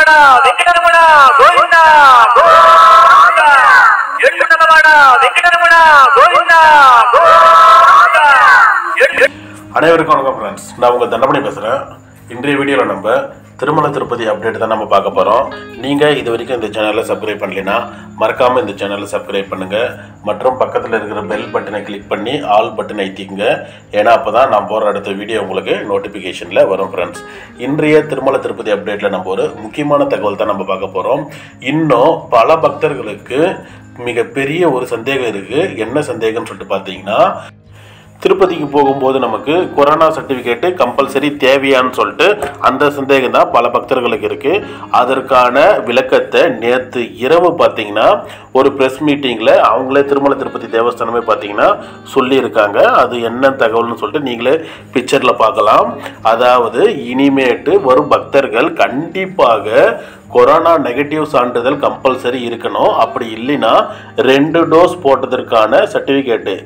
వెంకటరమణ వెంకటరమణ గోవింద గోవింద ఎడుకుండలవాడ వెంకటరమణ గోవింద గోవింద ఎడు அனைவருக்கும் வணக்கம் ஃப்ரெண்ட்ஸ் நான் உங்கள் தண்டபணி பேசுகிறேன் இன்றைய வீடியோவில் நம்ம திருமல திருப்பதி அப்டேட் தான் நம்ம பார்க்க போகிறோம் நீங்கள் இது வரைக்கும் இந்த சேனலை சப்ஸ்கிரைப் பண்ணலைன்னா மறக்காமல் இந்த சேனலை சப்ஸ்கிரைப் பண்ணுங்கள் மற்றும் பக்கத்தில் இருக்கிற பெல் பட்டனை கிளிக் பண்ணி ஆல் பட்டனை ஐத்திக்குங்க ஏன்னா அப்போ தான் நான் போகிற அடுத்த வீடியோ உங்களுக்கு நோட்டிஃபிகேஷனில் வரும் ஃப்ரெண்ட்ஸ் இன்றைய திருமல திருப்பதி அப்டேட்டில் நம்ம ஒரு முக்கியமான தகவல் தான் நம்ம பார்க்க போகிறோம் இன்னும் பல பக்தர்களுக்கு மிகப்பெரிய ஒரு சந்தேகம் இருக்குது என்ன சந்தேகம்னு சொல்லிட்டு பார்த்தீங்கன்னா திருப்பதிக்கு போகும்போது நமக்கு கொரோனா சர்டிஃபிகேட்டு கம்பல்சரி தேவையான்னு சொல்லிட்டு அந்த சந்தேகம் தான் பல பக்தர்களுக்கு இருக்குது அதற்கான விளக்கத்தை நேற்று இரவு பார்த்தீங்கன்னா ஒரு ப்ரெஸ் மீட்டிங்கில் அவங்களே திருமல திருப்பதி தேவஸ்தானமே பார்த்தீங்கன்னா சொல்லியிருக்காங்க அது என்ன தகவல்னு சொல்லிட்டு நீங்களே பிக்சரில் பார்க்கலாம் அதாவது இனிமேட்டு வரும் பக்தர்கள் கண்டிப்பாக கொரோனா நெகட்டிவ் சான்றிதழ் கம்பல்சரி இருக்கணும் அப்படி இல்லைன்னா ரெண்டு டோஸ் போட்டதற்கான சர்டிஃபிகேட்டு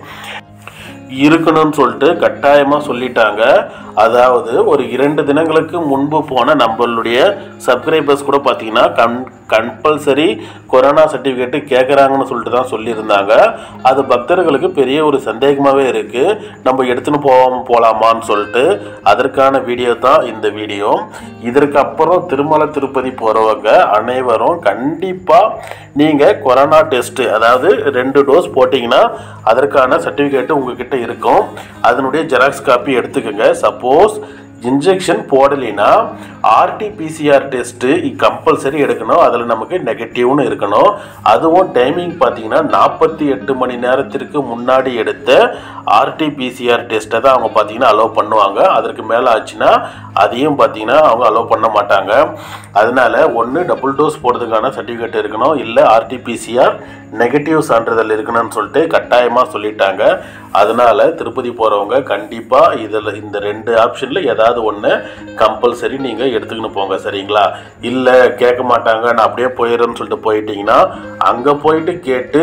இருக்கணும்னு சொல்லிட்டு கட்டாயமாக சொல்லிட்டாங்க அதாவது ஒரு இரண்டு தினங்களுக்கு முன்பு போன நம்மளுடைய சப்ஸ்கிரைபர்ஸ் கூட பார்த்தீங்கன்னா கன் கம்பல்சரி கொரோனா சர்டிஃபிகேட்டு கேட்குறாங்கன்னு சொல்லிட்டு தான் சொல்லியிருந்தாங்க அது பக்தர்களுக்கு பெரிய ஒரு சந்தேகமாகவே இருக்குது நம்ம எடுத்துன்னு போகாமல் போகலாமான்னு சொல்லிட்டு அதற்கான வீடியோ தான் இந்த வீடியோ இதற்கு அப்புறம் திருமலை திருப்பதி போகிறவங்க அனைவரும் கண்டிப்பாக நீங்கள் கொரோனா டெஸ்ட்டு அதாவது ரெண்டு டோஸ் போட்டிங்கன்னா அதற்கான சர்டிஃபிகேட்டு உங்ககிட்ட இருக்கும் அதனுடைய ஜெராக்ஸ் காப்பி எடுத்துக்கோங்க சப்போஸ் இன்ஜெக்ஷன் போடலைன்னா ஆர்டிபிசிஆர் டெஸ்ட்டு கம்பல்சரி எடுக்கணும் அதில் நமக்கு நெகட்டிவ்னு இருக்கணும் அதுவும் டைமிங் பார்த்தீங்கன்னா நாற்பத்தி எட்டு மணி நேரத்திற்கு முன்னாடி எடுத்த ஆர்டிபிசிஆர் டெஸ்ட்டை தான் அவங்க பார்த்தீங்கன்னா அலோவ் பண்ணுவாங்க அதற்கு மேலே ஆச்சுன்னா அதையும் பார்த்தீங்கன்னா அவங்க அலோவ் பண்ண மாட்டாங்க அதனால ஒன்று டபுள் டோஸ் போடுறதுக்கான சர்டிஃபிகேட் இருக்கணும் இல்லை ஆர்டிபிசிஆர் நெகட்டிவ் சான்றிதழ் இருக்கணும்னு சொல்லிட்டு கட்டாயமாக சொல்லிட்டாங்க அதனால திருப்பதி போகிறவங்க கண்டிப்பாக இதில் இந்த ரெண்டு ஆப்ஷனில் ஏதாவது ஒன்று கம்பல்சரி நீங்கள் எடுத்துக்கின்னு போங்க சரிங்களா இல்லை கேட்க மாட்டாங்க நான் அப்படியே போயிடுறேன்னு சொல்லிட்டு போயிட்டீங்கன்னா அங்கே போயிட்டு கேட்டு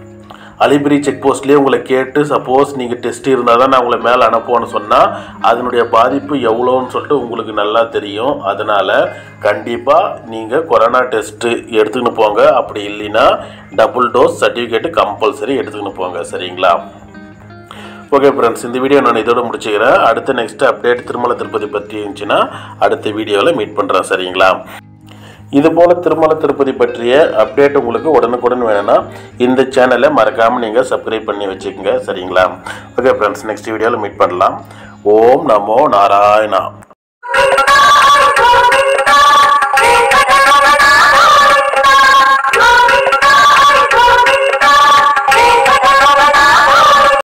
அலிபிரி செக் போஸ்ட்லேயே உங்களை கேட்டு சப்போஸ் நீங்கள் டெஸ்ட் இருந்தால் தான் நான் உங்களை மேலே அனுப்புவேன்னு சொன்னால் அதனுடைய பாதிப்பு எவ்வளோன்னு சொல்லிட்டு உங்களுக்கு நல்லா தெரியும் அதனால் கண்டிப்பாக நீங்கள் கொரோனா டெஸ்ட்டு எடுத்துக்கின்னு போங்க அப்படி இல்லைன்னா டபுள் டோஸ் சர்டிஃபிகேட்டு கம்பல்சரி எடுத்துக்கின்னு போங்க சரிங்களா ஓகே ஃப்ரெண்ட்ஸ் இந்த வீடியோ நான் இதோட முடிச்சுக்கிறேன் அடுத்த நெக்ஸ்ட் அப்டேட் திருமல திருப்பதி பற்றி இருந்துச்சுன்னா அடுத்த வீடியோவில் மீட் பண்ணுறேன் சரிங்களா இது போல திருமல திருப்பதி பற்றிய அப்டேட் உங்களுக்கு உடனுக்குடன் வேணும்னா இந்த சேனலை மறக்காமல் நீங்கள் சப்ஸ்கிரைப் பண்ணி வச்சுக்கோங்க சரிங்களா ஓகே ஃப்ரெண்ட்ஸ் நெக்ஸ்ட் வீடியோவில் மீட் பண்ணலாம் ஓம் நமோ நாராயணா